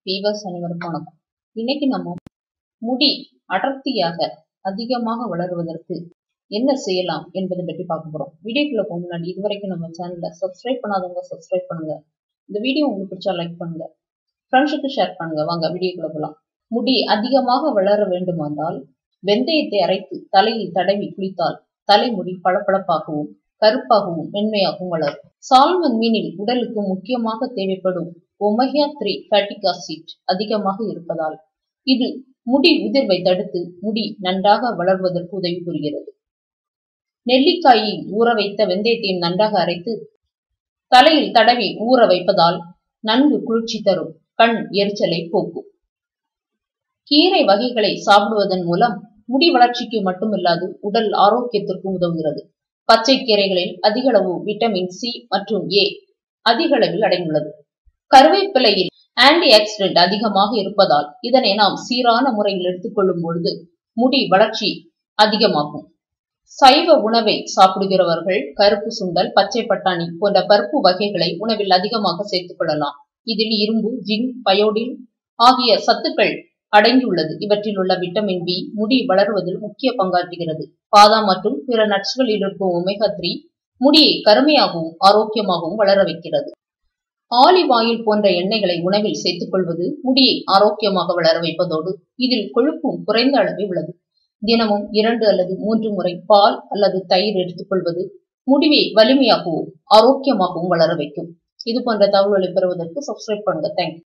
viewers அனைவருக்கும் வணக்கம் இன்னைக்கு நம்ம முடி அடர்த்தியாக அதிகமாக வளருவதற்கு என்ன செய்யலாம் என்பதை பற்றி பார்க்க போறோம் வீடியோக்குள்ள போக முன்னாடி இதுவரைக்கும் நம்ம சேனலை சப்ஸ்கிரைப் பண்ணாதவங்க சப்ஸ்கிரைப் பண்ணுங்க இந்த வீடியோ உங்களுக்கு பிடிச்சா லைக் பண்ணுங்க ஃப்ரெண்ட்ஸுக்கு ஷேர் பண்ணுங்க வாங்க வீடியோக்குள்ள போகலாம் முடி அதிகமாக வளர வேண்டுமானால் வெந்தயத்தை அரைத்து தலையில் தடவி குளித்தால் தலைமுடி பளபளப்பாகவும் கருப்பாகவும் மென்மையாகவும் வளரும் சால்மன் மீனில் உடலுக்கு முக்கியமாக தேவைப்படும் ஒமேகா த்ரீ ஃபேட்டிக் ஆசிட் அதிகமாக இருப்பதால் இது முடி உதிர்வை தடுத்து முடி நன்றாக வளர்வதற்கு உதவி புரிகிறது நெல்லிக்காயில் ஊற வைத்த வெந்தயத்தையும் நன்றாக அரைத்து தலையில் தடவி ஊற வைப்பதால் நன்கு குளிர்ச்சி தரும் கண் எரிச்சலை போக்கும் கீரை வகைகளை சாப்பிடுவதன் மூலம் முடி வளர்ச்சிக்கு மட்டுமில்லாது உடல் ஆரோக்கியத்திற்கும் உதவுகிறது பச்சை கீரைகளில் அதிக அளவு விட்டமின் சி மற்றும் ஏ அதிக அளவில் அடங்கியுள்ளது கருவேப்பிலையில் ஆன்டி ஆக்சிடென்ட் அதிகமாக இருப்பதால் இதனை நாம் சீரான முறையில் எடுத்துக்கொள்ளும் பொழுது முடி வளர்ச்சி அதிகமாகும் சைவ உணவை சாப்பிடுகிறவர்கள் கருப்பு சுண்டல் பச்சை பட்டாணி போன்ற பருப்பு வகைகளை உணவில் அதிகமாக சேர்த்துக் கொள்ளலாம் இதில் இரும்பு ஜிங்க் பயோடின் ஆகிய சத்துக்கள் அடங்கியுள்ளது இவற்றில் உள்ள விட்டமின் பி முடி வளருவதில் முக்கிய பங்காற்றுகிறது பாதாம் மற்றும் பிற நட்ஸ்களில் இருக்கும் ஒமேகா த்ரீ முடியை கருமையாகவும் ஆரோக்கியமாகவும் வளர வைக்கிறது ஆலிவ் ஆயில் போன்ற எண்ணெய்களை உணவில் சேர்த்துக் கொள்வது முடியை ஆரோக்கியமாக வளர வைப்பதோடு இதில் கொழுப்பும் குறைந்த அளவே உள்ளது தினமும் இரண்டு அல்லது மூன்று முறை பால் அல்லது தயிர் எடுத்துக்கொள்வது முடிவை வலிமையாகவும் ஆரோக்கியமாகவும் வளர வைக்கும் இது போன்ற தகவல்களை பெறுவதற்கு சப்ஸ்கிரைப் பண்ணுங்க தேங்க்யூ